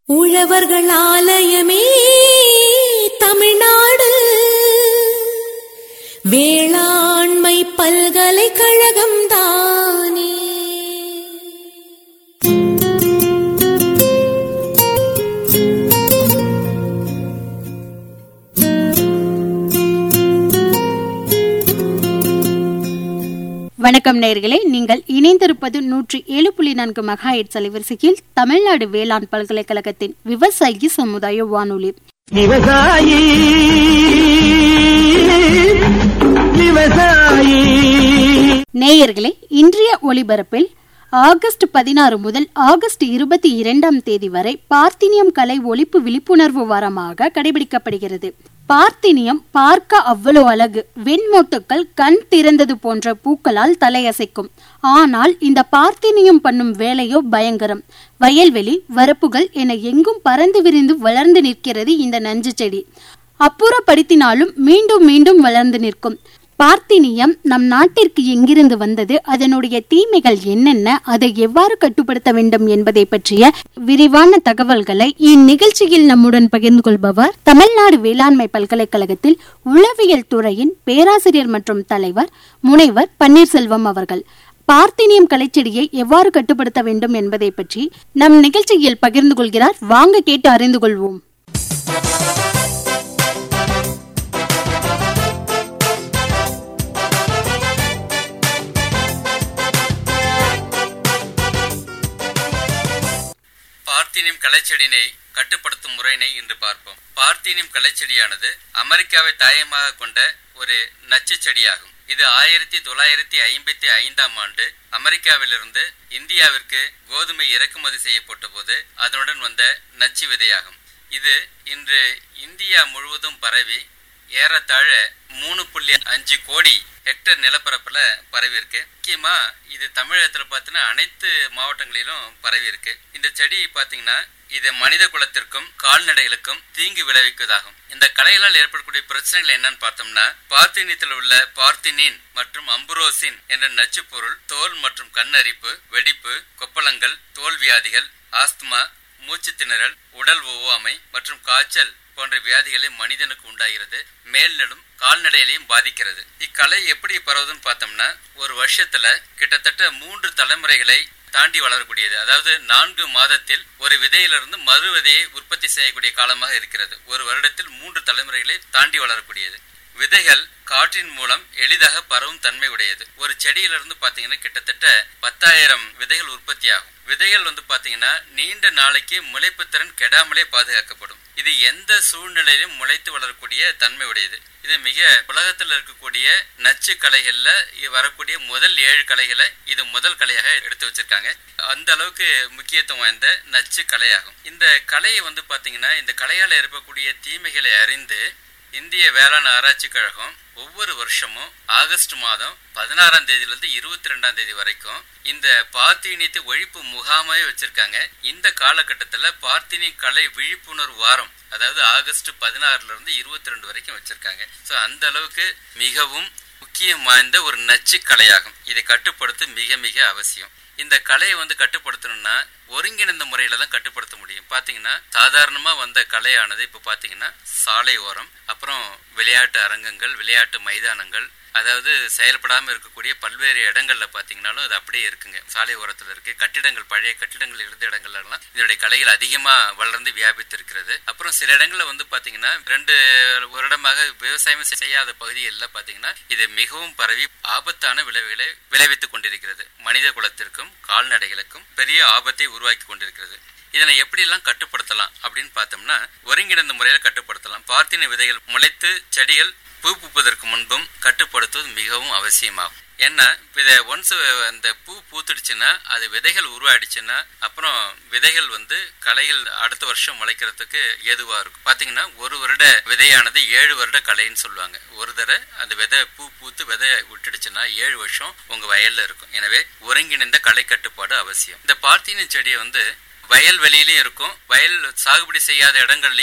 உழவர்கள் ஆலயமே தமிழ்நாடு வேளாண்மை பல்கலைக்கழகம் தானே வணக்கம் நேயர்களே நீங்கள் இணைந்திருப்பது நூற்றி ஏழு புள்ளி நான்கு மெகாஹெட் அலைவரிசையில் தமிழ்நாடு வேளாண் பல்கலைக்கழகத்தின் விவசாயி சமுதாய வானொலி விவசாயி விவசாயி நேயர்களே இன்றைய ஒளிபரப்பில் ஆகஸ்ட் பதினாறு முதல் ஆகஸ்ட் இருபத்தி இரண்டாம் தேதி வரை பார்த்தினியம் கலை ஒழிப்பு விழிப்புணர்வு வாரமாக கடைபிடிக்கப்படுகிறது பார்த்தினியம் பார்க்க அவ்வளவு அழகு வெண்மொட்டுக்கள் கண் திறந்தது போன்ற பூக்களால் தலையசைக்கும் ஆனால் இந்த பார்த்தினியம் பண்ணும் வேலையோ பயங்கரம் வயல்வெளி வரப்புகள் என எங்கும் பறந்து விரிந்து வளர்ந்து நிற்கிறது இந்த நஞ்சு செடி அப்புறப்படுத்தினாலும் மீண்டும் மீண்டும் வளர்ந்து நிற்கும் பார்த்தினியம் நம் நாட்டிற்கு எங்கிருந்து வந்தது அதனுடைய தீமைகள் என்னென்ன அதை எவ்வாறு கட்டுப்படுத்த வேண்டும் என்பதை பற்றிய விரிவான தகவல்களை இந்நிகழ்ச்சியில் நம்முடன் பகிர்ந்து கொள்பவர் தமிழ்நாடு வேளாண்மை பல்கலைக்கழகத்தில் உளவியல் துறையின் பேராசிரியர் மற்றும் தலைவர் முனைவர் பன்னீர்செல்வம் அவர்கள் பார்த்தினியம் கலைச்செடியை எவ்வாறு கட்டுப்படுத்த வேண்டும் என்பதை பற்றி நம் நிகழ்ச்சியில் பகிர்ந்து கொள்கிறார் வாங்க கேட்டு அறிந்து கொள்வோம் பார்த்தீனியம் கலைச்செடியினை கட்டுப்படுத்தும் முறையினை இன்று பார்ப்போம் பார்த்தீனியம் கலைச்செடியானது அமெரிக்காவை தாயமாக கொண்ட ஒரு நச்சு செடியாகும் இது ஆயிரத்தி தொள்ளாயிரத்தி ஐம்பத்தி ஐந்தாம் ஆண்டு அமெரிக்காவிலிருந்து இந்தியாவிற்கு கோதுமை இறக்குமதி செய்யப்பட்ட போது அதனுடன் வந்த நச்சு விதையாகும் இது இன்று இந்தியா முழுவதும் பரவி ஏறத்தாழ மூணு புள்ளி அஞ்சு கோடி ஹெக்டர் நிலப்பரப்புல பரவி இருக்கு முக்கியமா இது தமிழகத்துல பாத்தீங்கன்னா அனைத்து மாவட்டங்களிலும் பரவி இருக்கு இந்த செடி பாத்தீங்கன்னா இது மனித குலத்திற்கும் கால்நடைகளுக்கும் தீங்கு விளைவிப்பதாகும் இந்த கலைகளால் ஏற்படக்கூடிய பிரச்சனைகள் என்னன்னு பார்த்தோம்னா பார்த்தினியத்தில் உள்ள பார்த்தினின் மற்றும் அம்புரோசின் என்ற நச்சுப் பொருள் தோல் மற்றும் கண்ணரிப்பு வெடிப்பு கொப்பளங்கள் தோல் வியாதிகள் ஆஸ்துமா மூச்சு திணறல் உடல் ஒவ்வாமை மற்றும் காய்ச்சல் போன்ற வியாதிகளை மனிதனுக்கு உண்டாகிறது மேல்நடும் கால்நடையிலையும் பாதிக்கிறது இக்கலை எப்படி பரவுதுன்னு பார்த்தோம்னா ஒரு வருஷத்துல கிட்டத்தட்ட மூன்று தலைமுறைகளை தாண்டி வளரக்கூடியது அதாவது நான்கு மாதத்தில் ஒரு விதையிலிருந்து மறு விதையை உற்பத்தி செய்யக்கூடிய காலமாக இருக்கிறது ஒரு வருடத்தில் மூன்று தலைமுறைகளை தாண்டி வளரக்கூடியது விதைகள் காற்றின் மூலம் எளிதாக பரவும் தன்மை உடையது ஒரு செடியிலிருந்து பாத்தீங்கன்னா கிட்டத்தட்ட பத்தாயிரம் விதைகள் உற்பத்தி ஆகும் விதைகள் வந்து பாத்தீங்கன்னா நீண்ட நாளைக்கு முளைப்பு திறன் கெடாமலே பாதுகாக்கப்படும் இது எந்த சூழ்நிலையிலும் முளைத்து வளரக்கூடிய தன்மை உடையது இது மிக உலகத்தில் இருக்கக்கூடிய நச்சு கலைகள்ல வரக்கூடிய முதல் ஏழு கலைகளை இது முதல் கலையாக எடுத்து வச்சிருக்காங்க அந்த அளவுக்கு முக்கியத்துவம் வாய்ந்த நச்சு கலையாகும் இந்த கலையை வந்து பாத்தீங்கன்னா இந்த கலையால் ஏற்படக்கூடிய தீமைகளை அறிந்து இந்திய வேளாண் ஆராய்ச்சி கழகம் ஒவ்வொரு வருஷமும் ஆகஸ்ட் மாதம் பதினாறாம் தேதியிலிருந்து இருபத்தி ரெண்டாம் தேதி வரைக்கும் இந்த பார்த்தீனியத்தை ஒழிப்பு முகாமே வச்சிருக்காங்க இந்த காலகட்டத்தில் பார்த்தீனி கலை விழிப்புணர்வு வாரம் அதாவது ஆகஸ்ட் பதினாறுல இருந்து இருபத்தி ரெண்டு வரைக்கும் வச்சிருக்காங்க ஸோ அந்த அளவுக்கு மிகவும் முக்கியம் வாய்ந்த ஒரு நச்சு கலையாகும் இதை கட்டுப்படுத்த மிக மிக அவசியம் இந்த கலையை வந்து கட்டுப்படுத்தணும்னா ஒருங்கிணைந்த முறையில தான் கட்டுப்படுத்த முடியும் பாத்தீங்கன்னா சாதாரணமா வந்த கலையானது இப்ப பாத்தீங்கன்னா சாலை ஓரம் அப்புறம் விளையாட்டு அரங்கங்கள் விளையாட்டு மைதானங்கள் அதாவது செயல்படாம இருக்கக்கூடிய பல்வேறு இடங்கள்ல பாத்தீங்கன்னாலும் அது அப்படியே இருக்குங்க சாலை ஓரத்துல இருக்கு கட்டிடங்கள் பழைய கட்டிடங்கள் இருந்த இடங்கள்ல எல்லாம் இதனுடைய கலைகள் அதிகமா வளர்ந்து வியாபித்து இருக்கிறது அப்புறம் சில இடங்கள்ல வந்து பாத்தீங்கன்னா ரெண்டு வருடமாக விவசாயம் செய்யாத பகுதிகளில் பாத்தீங்கன்னா இது மிகவும் பரவி ஆபத்தான விளைவுகளை விளைவித்துக் கொண்டிருக்கிறது மனித குலத்திற்கும் கால்நடைகளுக்கும் பெரிய ஆபத்தை உருவாக்கி கொண்டிருக்கிறது இதனை எப்படியெல்லாம் கட்டுப்படுத்தலாம் அப்படின்னு பார்த்தோம்னா ஒருங்கிணைந்த முறையில் கட்டுப்படுத்தலாம் பார்த்தின விதைகள் முளைத்து செடிகள் பூ பூப்பதற்கு முன்பும் கட்டுப்படுத்துவது மிகவும் அவசியமாகும் ஏன்னா இதை ஒன்ஸ் அந்த பூ பூத்துடுச்சுன்னா அது விதைகள் உருவாயிடுச்சுன்னா அப்புறம் விதைகள் வந்து களைகள் அடுத்த வருஷம் முளைக்கிறதுக்கு ஏதுவா இருக்கும் பாத்தீங்கன்னா ஒரு வருட விதையானது ஏழு வருட களைன்னு சொல்லுவாங்க ஒரு தடவை அந்த விதை பூ பூத்து விதை விட்டுடுச்சுன்னா ஏழு வருஷம் உங்க வயல்ல இருக்கும் எனவே ஒருங்கிணைந்த களை கட்டுப்பாடு அவசியம் இந்த பார்த்தீன செடியை வந்து வயல் வெளியிலயும் இருக்கும் வயல் சாகுபடி செய்யாத இடங்கள்லயும் இருக்கும்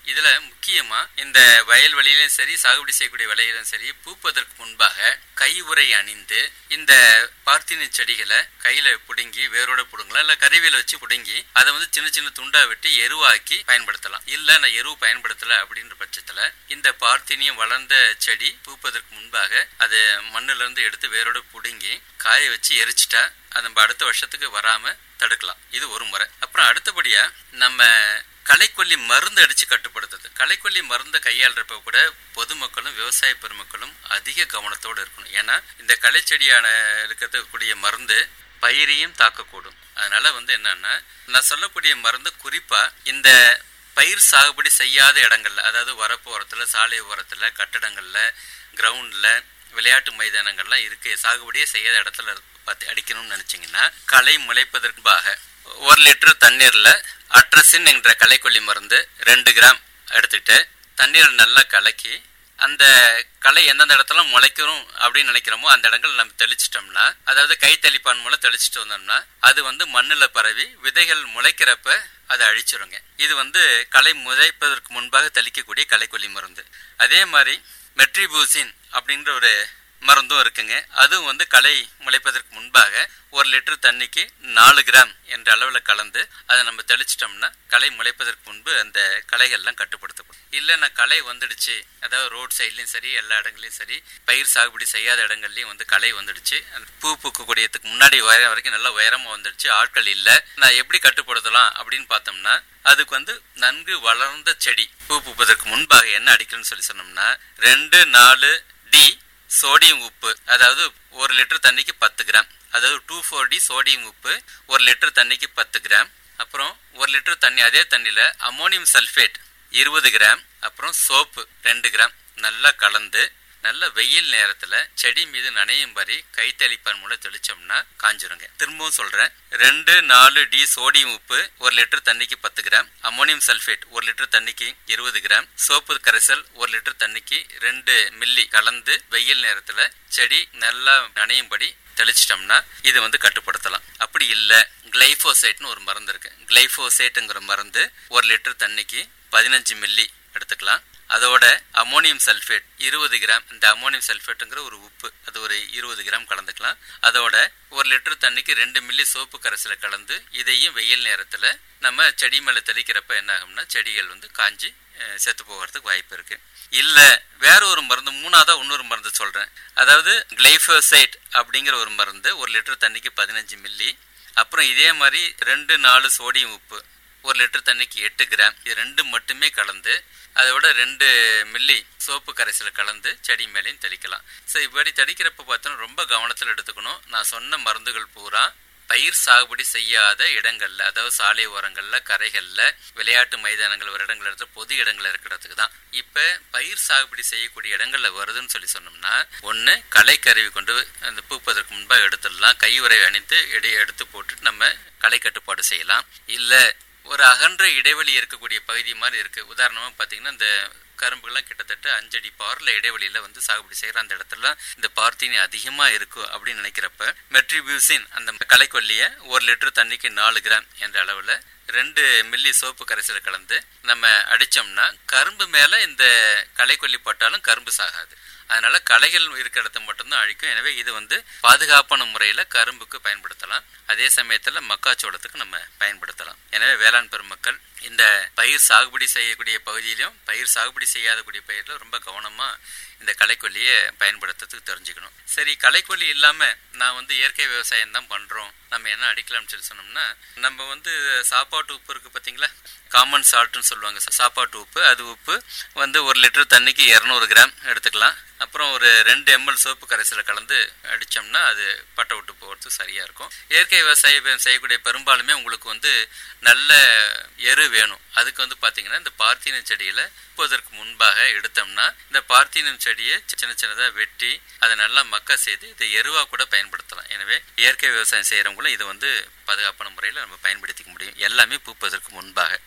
இதுல முக்கியமா இந்த வயல்வெளியிலும் சரி சாகுபடி செய்யக்கூடிய விலையிலும் சரி பூப்பதற்கு முன்பாக கை உறை அணிந்து இந்த பார்த்தினி செடிகளை கையில புடுங்கி வேரோட புடுங்கலாம் இல்ல கருவியில வச்சு புடுங்கி அதை வந்து சின்ன சின்ன துண்டா வெட்டி எருவாக்கி பயன்படுத்தலாம் இல்ல நான் எருவு பயன்படுத்தல அப்படின்ற பட்சத்துல இந்த பார்த்தினியம் வளர்ந்த செடி பூப்பதற்கு முன்பாக அது மண்ணுல இருந்து எடுத்து வேரோட புடுங்கி காய வச்சு எரிச்சிட்டா அது நம்ம அடுத்த வருஷத்துக்கு வராம தடுக்கலாம் இது ஒரு முறை அப்புறம் அடுத்தபடியா நம்ம களைக்கொல்லி மருந்து அடிச்சு கட்டுப்படுத்துறது களைக்கொல்லி மருந்தை கையாளுறப்ப கூட பொதுமக்களும் விவசாய பெருமக்களும் அதிக கவனத்தோடு இருக்கணும் ஏன்னா இந்த களைச்செடியான இருக்கக்கூடிய மருந்து பயிரையும் தாக்கக்கூடும் அதனால வந்து என்னன்னா நான் சொல்லக்கூடிய மருந்து குறிப்பா இந்த பயிர் சாகுபடி செய்யாத இடங்கள்ல அதாவது வரப்பு ஓரத்துல சாலை ஓரத்துல கட்டடங்கள்ல கிரவுண்ட்ல விளையாட்டு மைதானங்கள்லாம் இருக்கு சாகுபடியே செய்யாத இடத்துல பார்த்து அடிக்கணும்னு நினைச்சீங்கன்னா களை முளைப்பதற்காக ஒரு லிட்டர் தண்ணீர்ல அட்ரஸின் என்ற களைக்கொல்லி மருந்து ரெண்டு கிராம் எடுத்துட்டு தண்ணீரை நல்லா கலக்கி அந்த களை எந்தெந்த இடத்துல முளைக்கணும் அப்படின்னு நினைக்கிறோமோ அந்த இடங்கள் நம்ம தெளிச்சிட்டோம்னா அதாவது கை தெளிப்பான் மூலம் தெளிச்சிட்டு வந்தோம்னா அது வந்து மண்ணுல பரவி விதைகள் முளைக்கிறப்ப அதை அழிச்சிருங்க இது வந்து களை முளைப்பதற்கு முன்பாக தெளிக்கக்கூடிய களைக்கொல்லி மருந்து அதே மாதிரி மெட்ரிபூசின் அப்படின்ற ஒரு மருந்தும் இருக்குங்க அதுவும் வந்து களை முளைப்பதற்கு முன்பாக ஒரு லிட்டர் தண்ணிக்கு நாலு கிராம் என்ற அளவில் கலந்து அதை நம்ம தெளிச்சிட்டோம்னா களை முளைப்பதற்கு முன்பு அந்த களைகள்லாம் கட்டுப்படுத்தப்படும் இல்லை நான் களை வந்துடுச்சு அதாவது ரோட் சைட்லையும் சரி எல்லா இடங்களையும் சரி பயிர் சாகுபடி செய்யாத இடங்கள்லையும் வந்து களை வந்துடுச்சு அந்த பூ பூக்கக்கூடியதுக்கு முன்னாடி உயரம் வரைக்கும் நல்லா உயரமாக வந்துடுச்சு ஆட்கள் இல்லை நான் எப்படி கட்டுப்படுத்தலாம் அப்படின்னு பார்த்தோம்னா அதுக்கு வந்து நன்கு வளர்ந்த செடி பூ பூப்பதற்கு முன்பாக என்ன அடிக்கணும்னு சொல்லி சொன்னோம்னா ரெண்டு நாலு டி சோடியம் உப்பு அதாவது ஒரு லிட்டர் தண்ணிக்கு பத்து கிராம் அதாவது டூ ஃபோர் டி சோடியம் உப்பு ஒரு லிட்டர் தண்ணிக்கு பத்து கிராம் அப்புறம் ஒரு லிட்டர் தண்ணி அதே தண்ணியில் அமோனியம் சல்ஃபேட் இருபது கிராம் அப்புறம் சோப்பு ரெண்டு கிராம் நல்லா கலந்து நல்ல வெயில் நேரத்துல செடி மீது நனையும்படி கைத்தளிப்பான் மூலம் தெளிச்சோம்னா காஞ்சிருங்க திரும்பவும் சொல்றேன் ரெண்டு நாலு டி சோடியம் உப்பு ஒரு லிட்டர் தண்ணிக்கு பத்து கிராம் அமோனியம் சல்ஃபேட் ஒரு லிட்டர் தண்ணிக்கு இருபது கிராம் சோப்பு கரைசல் ஒரு லிட்டர் தண்ணிக்கு ரெண்டு மில்லி கலந்து வெயில் நேரத்துல செடி நல்லா நனையும்படி தெளிச்சிட்டோம்னா இது வந்து கட்டுப்படுத்தலாம் அப்படி இல்ல கிளைபோசேட்னு ஒரு மருந்து இருக்கு கிளைபோசேட்டுங்கிற மருந்து ஒரு லிட்டர் தண்ணிக்கு பதினஞ்சு மில்லி எடுத்துக்கலாம் அதோட அமோனியம் சல்ஃபேட் இருபது கிராம் இந்த அமோனியம் சல்ஃபேட்டுங்கிற ஒரு உப்பு அது ஒரு இருபது கிராம் கலந்துக்கலாம் அதோட ஒரு லிட்டர் தண்ணிக்கு ரெண்டு மில்லி சோப்பு கரைசல கலந்து இதையும் வெயில் நேரத்துல நம்ம செடி மேல தெளிக்கிறப்ப என்ன ஆகும்னா செடிகள் வந்து காஞ்சி செத்து போகிறதுக்கு வாய்ப்பு இருக்கு இல்ல வேற ஒரு மருந்து மூணாவதா இன்னொரு மருந்து சொல்றேன் அதாவது கிளைபோசைட் அப்படிங்கிற ஒரு மருந்து ஒரு லிட்டர் தண்ணிக்கு பதினஞ்சு மில்லி அப்புறம் இதே மாதிரி ரெண்டு நாலு சோடியம் உப்பு ஒரு லிட்டர் தண்ணிக்கு எட்டு கிராம் இது ரெண்டு மட்டுமே கலந்து அதோட ரெண்டு மில்லி சோப்பு கரைசல் கலந்து செடி மேலேயும் தெளிக்கலாம் ஸோ இப்படி தெளிக்கிறப்ப பார்த்தோன்னா ரொம்ப கவனத்தில் எடுத்துக்கணும் நான் சொன்ன மருந்துகள் பூரா பயிர் சாகுபடி செய்யாத இடங்கள்ல அதாவது சாலை ஓரங்கள்ல கரைகள்ல விளையாட்டு மைதானங்கள் ஒரு இடங்கள் இடத்துல பொது இடங்கள் இருக்கிறதுக்கு தான் இப்ப பயிர் சாகுபடி செய்யக்கூடிய இடங்கள்ல வருதுன்னு சொல்லி சொன்னோம்னா ஒண்ணு களை கருவி கொண்டு அந்த பூப்பதற்கு முன்பாக எடுத்துடலாம் கையுறை அணிந்து எடை எடுத்து போட்டு நம்ம களை கட்டுப்பாடு செய்யலாம் இல்ல ஒரு அகன்ற இடைவெளி இருக்கக்கூடிய பகுதி மாதிரி இருக்கு உதாரணமா பாத்தீங்கன்னா இந்த கரும்புகள்லாம் கிட்டத்தட்ட அஞ்சடி பார்ல இடைவெளியில வந்து சாகுபடி செய்யற அந்த இடத்துல இந்த பார்த்தீனி அதிகமா இருக்கும் அப்படின்னு நினைக்கிறப்ப மெட்ரிபியூசின் அந்த களைக்கொல்லிய ஒரு லிட்டர் தண்ணிக்கு நாலு கிராம் என்ற அளவுல ரெண்டு மில்லி சோப்பு கரைசல கலந்து நம்ம அடிச்சோம்னா கரும்பு மேல இந்த களைக்கொல்லி போட்டாலும் கரும்பு சாகாது அதனால களைகள் இருக்கிற இடத்த மட்டும்தான் அழிக்கும் எனவே இது வந்து பாதுகாப்பான முறையில கரும்புக்கு பயன்படுத்தலாம் அதே சமயத்துல மக்காச்சோளத்துக்கு நம்ம பயன்படுத்தலாம் எனவே வேளாண் பெருமக்கள் இந்த பயிர் சாகுபடி செய்யக்கூடிய பகுதியிலும் பயிர் சாகுபடி செய்யாதக்கூடிய பயிரில் ரொம்ப கவனமா இந்த களைக்கொல்லியை பயன்படுத்துறதுக்கு தெரிஞ்சுக்கணும் சரி களைக்கொல்லி இல்லாம நான் வந்து இயற்கை விவசாயம் தான் பண்றோம் நம்ம என்ன அடிக்கலாம்னு சொல்லி சொன்னோம்னா நம்ம வந்து சாப்பாட்டு உப்பு இருக்கு பாத்தீங்களா காமன் சால்ட்னு சொல்லுவாங்க சாப்பாட்டு உப்பு அது உப்பு வந்து ஒரு லிட்டர் தண்ணிக்கு இரநூறு கிராம் எடுத்துக்கலாம் அப்புறம் ஒரு ரெண்டு எம்எல் சோப்பு கரைசல கலந்து அடிச்சோம்னா அது பட்டை விட்டு போகிறது சரியா இருக்கும் இயற்கை விவசாயம் செய்யக்கூடிய பெரும்பாலுமே உங்களுக்கு வந்து நல்ல எரு வேணும் அதுக்கு வந்து பாத்தீங்கன்னா இந்த பார்த்தீன செடியில இப்போதற்கு முன்பாக எடுத்தோம்னா இந்த பார்த்தீனம் செடியை சின்ன சின்னதா வெட்டி அதை நல்லா மக்க செய்து இதை எருவா கூட பயன்படுத்தலாம் எனவே இயற்கை விவசாயம் செய்யறவங்களும் இதை வந்து பாதுகாப்பான முறையில் நம்ம பயன்படுத்திக்க முடியும் எல்லாமே பூப்பதற்கு முன்பாக அப்புறம்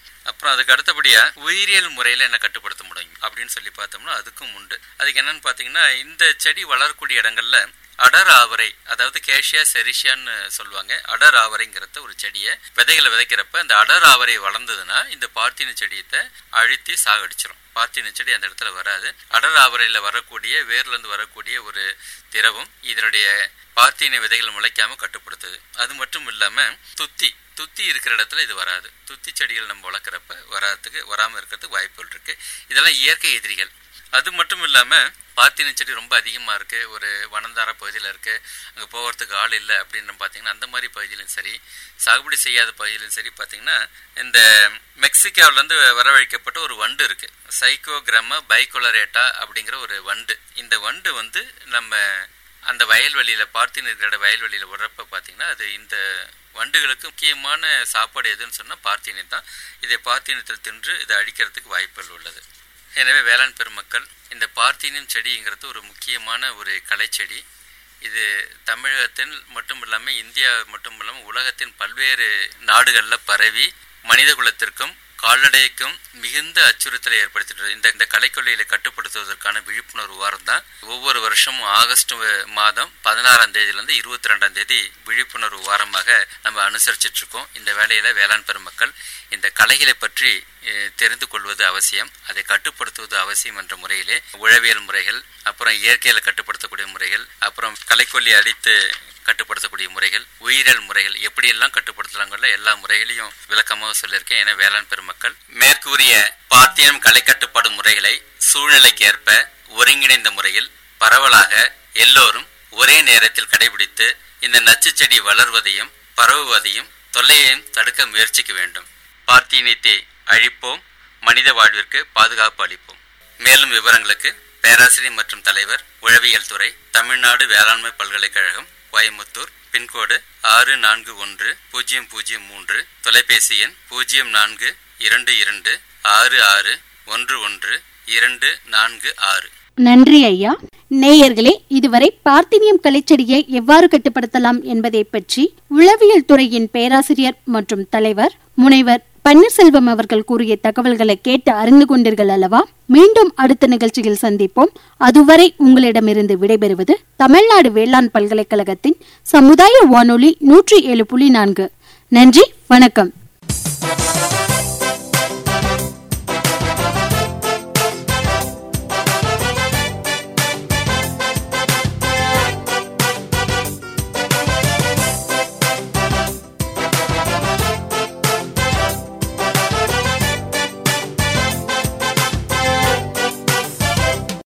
அப்புறம் அதுக்கு அடுத்தபடியா உயிரியல் முறையில என்ன கட்டுப்படுத்த முடியும் அப்படின்னு சொல்லி பார்த்தோம்னா அதுக்கும் உண்டு அதுக்கு என்னன்னு பாத்தீங்கன்னா இந்த செடி வளரக்கூடிய இடங்கள்ல அடர் ஆவரை அதாவது கேஷியா செரிஷியான்னு சொல்லுவாங்க அடர் ஆவரைங்கிறத ஒரு செடியை விதைகளை விதைக்கிறப்ப அந்த அடர் ஆவரை வளர்ந்ததுன்னா இந்த பார்த்தின செடியத்தை அழுத்தி சாகடிச்சிரும் பார்த்தின செடி அந்த இடத்துல வராது அடர் ஆவரையில வரக்கூடிய வேர்ல இருந்து வரக்கூடிய ஒரு திரவம் இதனுடைய பார்த்தின விதைகள் முளைக்காம கட்டுப்படுத்துது அது மட்டும் இல்லாம துத்தி துத்தி இருக்கிற இடத்துல இது வராது துத்தி செடிகள் நம்ம வளர்க்குறப்ப வராதுக்கு வராம இருக்கிறதுக்கு வாய்ப்புகள் இருக்கு இதெல்லாம் இயற்கை எதிரிகள் அது மட்டும் இல்லாம பாத்தின செடி ரொம்ப அதிகமா இருக்கு ஒரு வனந்தார பகுதியில இருக்கு அங்க போகிறதுக்கு ஆள் இல்லை அப்படின்னு பாத்தீங்கன்னா அந்த மாதிரி பகுதியிலும் சரி சாகுபடி செய்யாத பகுதியிலும் சரி பாத்தீங்கன்னா இந்த மெக்சிகோல இருந்து வரவழைக்கப்பட்ட ஒரு வண்டு இருக்கு சைக்கோகிராம பைகோலரேட்டா அப்படிங்கிற ஒரு வண்டு இந்த வண்டு வந்து நம்ம அந்த வயல்வெளியில பார்த்தின் இருக்கிற வயல்வெளியில விடுறப்ப பாத்தீங்கன்னா அது இந்த வண்டுகளுக்கு முக்கியமான சாப்பாடு எதுன்னு சொன்னா பார்த்தினை தான் இதை பார்த்தினத்தில் தின்று இதை அழிக்கிறதுக்கு வாய்ப்புகள் உள்ளது எனவே வேளாண் பெருமக்கள் இந்த பார்த்தினியம் செடிங்கிறது ஒரு முக்கியமான ஒரு கலைச்செடி இது தமிழகத்தில் மட்டும் இல்லாமல் இந்தியா மட்டும் இல்லாமல் உலகத்தின் பல்வேறு நாடுகளில் பரவி மனித குலத்திற்கும் கால்நடைக்கும் மிகுந்த அச்சுறுத்தலை ஏற்படுத்திட்டு இந்த இந்த கலைக்கொல்லிகளை கட்டுப்படுத்துவதற்கான விழிப்புணர்வு வாரம் தான் ஒவ்வொரு வருஷமும் ஆகஸ்ட் மாதம் பதினாறாம் தேதியிலிருந்து இருபத்தி ரெண்டாம் தேதி விழிப்புணர்வு வாரமாக நம்ம அனுசரிச்சிட்டு இருக்கோம் இந்த வேலையில வேளாண் பெருமக்கள் இந்த கலைகளை பற்றி தெரிந்து கொள்வது அவசியம் அதை கட்டுப்படுத்துவது அவசியம் என்ற முறையிலே உழவியல் முறைகள் அப்புறம் இயற்கையில கட்டுப்படுத்தக்கூடிய முறைகள் அப்புறம் கலைக்கொல்லி அடித்து கட்டுப்படுத்தக்கூடிய முறைகள் உயிரியல் முறைகள் எப்படியெல்லாம் கட்டுப்படுத்தலாங்கிற எல்லா முறைகளையும் விளக்கமாக சொல்லியிருக்கேன் என வேளாண் பெருமக்கள் மேற்கூறிய பாத்தியம் கலை கட்டுப்பாடு முறைகளை சூழ்நிலைக்கேற்ப ஒருங்கிணைந்த முறையில் பரவலாக எல்லோரும் ஒரே நேரத்தில் கடைபிடித்து இந்த நச்சு செடி வளர்வதையும் பரவுவதையும் தொல்லையையும் தடுக்க முயற்சிக்க வேண்டும் பார்த்தீனியத்தை அழிப்போம் மனித வாழ்விற்கு பாதுகாப்பு அளிப்போம் மேலும் விவரங்களுக்கு பேராசிரியர் மற்றும் தலைவர் உழவியல் துறை தமிழ்நாடு வேளாண்மை பல்கலைக்கழகம் கோயம்புத்தூர் பின்கோடு ஆறு நான்கு ஒன்று பூஜ்ஜியம் பூஜ்ஜியம் மூன்று தொலைபேசி எண் பூஜ்ஜியம் நான்கு இரண்டு இரண்டு ஆறு ஆறு ஒன்று ஒன்று இரண்டு நான்கு ஆறு நன்றி ஐயா நேயர்களே இதுவரை பார்த்தினியம் கலைச்செடியை எவ்வாறு கட்டுப்படுத்தலாம் என்பதை பற்றி உளவியல் துறையின் பேராசிரியர் மற்றும் தலைவர் முனைவர் பன்னீர்செல்வம் அவர்கள் கூறிய தகவல்களை கேட்டு அறிந்து கொண்டீர்கள் அல்லவா மீண்டும் அடுத்த நிகழ்ச்சியில் சந்திப்போம் அதுவரை உங்களிடமிருந்து விடைபெறுவது தமிழ்நாடு வேளாண் பல்கலைக்கழகத்தின் சமுதாய வானொலி நூற்றி ஏழு புள்ளி நான்கு நன்றி வணக்கம்